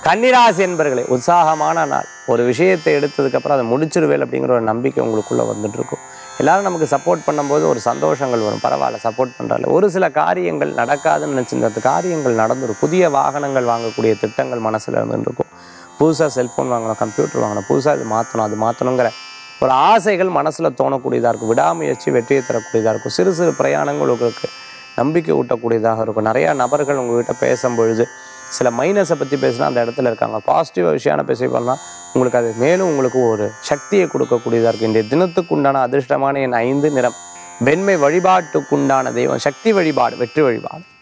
கன்னிராசி என்பர்களே உற்சாகமான நாள் ஒரு விஷயத்தை எடுத்ததுக்கப்புறம் அதை முடிச்சிருவேல் அப்படிங்கிற ஒரு நம்பிக்கை உங்களுக்குள்ளே வந்துட்டு இருக்கும் எல்லாரும் நமக்கு சப்போர்ட் பண்ணும்போது ஒரு சந்தோஷங்கள் வரும் பரவாயில்ல சப்போர்ட் பண்ணுறாங்க ஒரு சில காரியங்கள் நடக்காதுன்னு நினச்சிருந்த காரியங்கள் நடந்துரும் புதிய வாகனங்கள் வாங்கக்கூடிய திட்டங்கள் மனசில் இருந்துட்டு இருக்கும் புதுசாக செல்ஃபோன் வாங்கணும் கம்ப்யூட்டர் வாங்கணும் புதுசாக இது மாற்றணும் அது மாற்றணுங்கிற ஒரு ஆசைகள் மனசில் தோணக்கூடியதாக இருக்கும் விடாமுயற்சி வெற்றியை தரக்கூடியதாக இருக்கும் சிறு சிறு பிரயாணங்கள் உங்களுக்கு நம்பிக்கை ஊட்டக்கூடியதாக இருக்கும் நிறையா நபர்கள் உங்ககிட்ட பேசும்பொழுது சில மைனஸை பற்றி பேசினா அந்த இடத்துல இருக்காங்க பாசிட்டிவ் விஷயமான பேசி பண்ணால் உங்களுக்கு அது மேலும் உங்களுக்கு ஒரு சக்தியை கொடுக்கக்கூடியதாக இருக்கும் இன்றைய தினத்துக்கு உண்டான அதிர்ஷ்டமான என் ஐந்து நிறம் வெண்மை வழிபாட்டுக்குண்டான தெய்வம் சக்தி வழிபாடு வெற்றி வழிபாடு